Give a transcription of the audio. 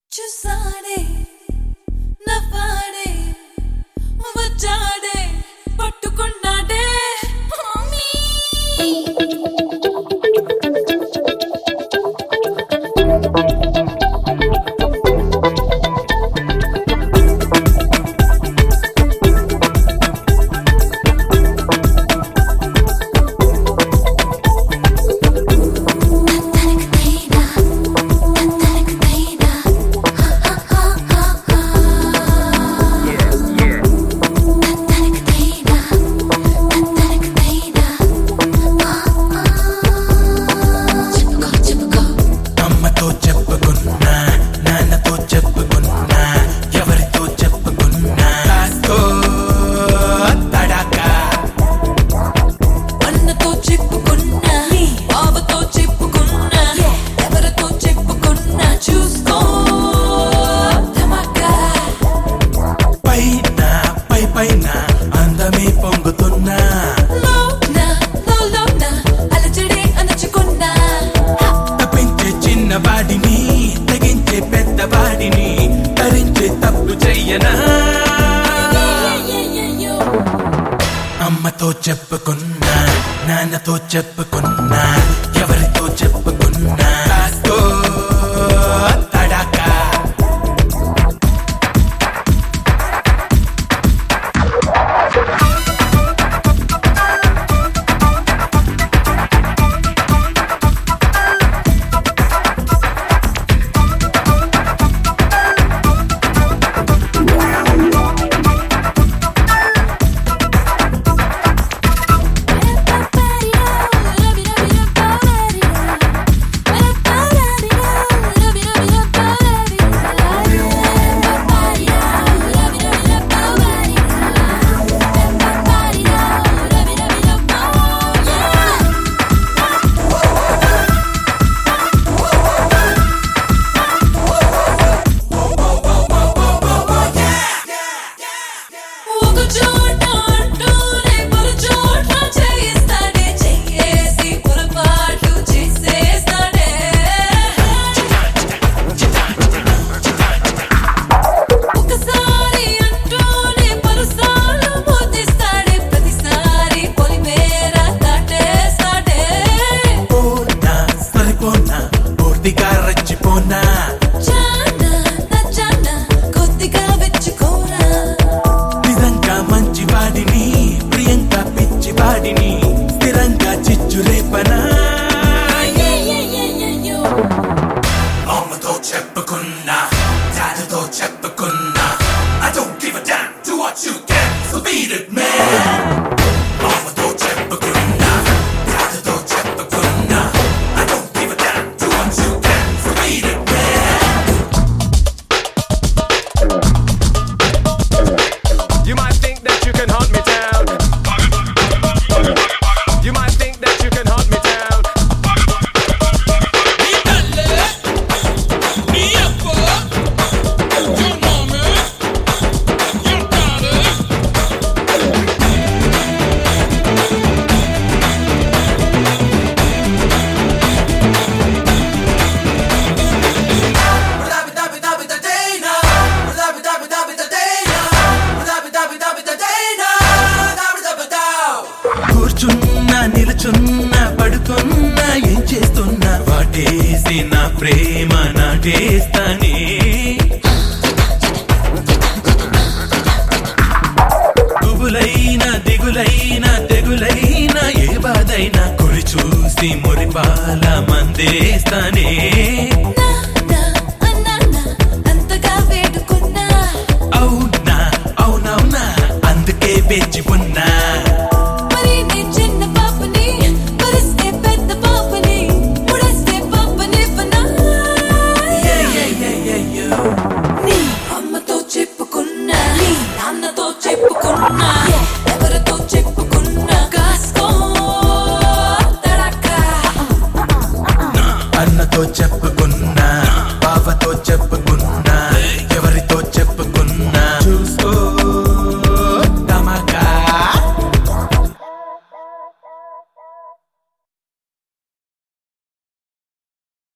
చూసాడే నవ్వాడే వచ్చాడే పట్టుకున్నాడే మమ్మీ అమ్మతో చెప్పుకున్నా నాన్నతో చెప్పుకున్నా ఎవరితో చెప్పుకున్నా కాస్తో తడాకా అన్నతో చెప్పుకున్నా బావతో చెప్పుకున్నా ఎవరితో చెప్పుకున్నా చూసుకో ధమాకా పైన పై పైన అందమే పొంగుతున్నా లోన లోలోన అలజడే అణచుకున్నా తప్పించే చిన్నవాడిని తెగించే పెద్దవాడిని తరించే తప్పు చెయ్యనా అయ్యయ్యయ్యో. అమ్మతో చెప్పుకున్నా నాన్నతో చెప్పుకున్నా ఎవరితో చెప్పుకున్నా కాస్తో తడాకా ఒక చోట అంటూనే మరో చోట చేయిస్తాడే చెయ్యేసి పొరపాటు చేసేస్తాడే ఒకసారి అంటూనే పలుసార్లు మోతిస్తాడే ప్రతిసారి పొలిమేర దాటేస్తాడే పోనా సరిపోనా పూర్తిగా రచ్చిపోనా చానా నచ్చానా కొద్దిగా వెచ్చుకోరా నిజంగా మంచి వాడిని ప్రియంగా పిచ్చి వాడిని స్థిరంగా చిచ్చు రేపనా అయ్యయ్యయ్యయ్యో. అమ్మతో చెప్పుకున్నా డాడీతో చెప్పుకున్నా I don't give a damn do what you can so beat it man అమ్మతో చెప్పుకున్నా డాడీతో చెప్పుకున్నా I don't give a damn do what you can so beat it man You might think that you can hunt me down. You might think that you can hunt me down. Mi talle, mi appa, your mommy, your daddy. కూర్చున్నా నిలుచున్నా పడుకున్నా ఏం చేస్తున్నా వాటేసి నా ప్రేమ నాటేస్తానే గుబులైన దిగులైన తెగులైన ఏ బాధైనా కురి చూసి మురిపాల మందేస్తానే నా నా అన్నానా అంతగా వేడుకున్నా అవునా అవునవునా అందుకే వేచి ఉన్నా మరి నీ చిన్న పాపని పరిస్తే పెద్ద పాపని ముడేస్తే పాపని వనా నీ అమ్మతో చెప్పుకున్నా నీ నాన్నతో చెప్పుకున్నా ఎవరితో చెప్పుకున్నా కాసుకో తడకా అన్నతో చెప్పుకున్నా బావతో చెప్పుకున్నా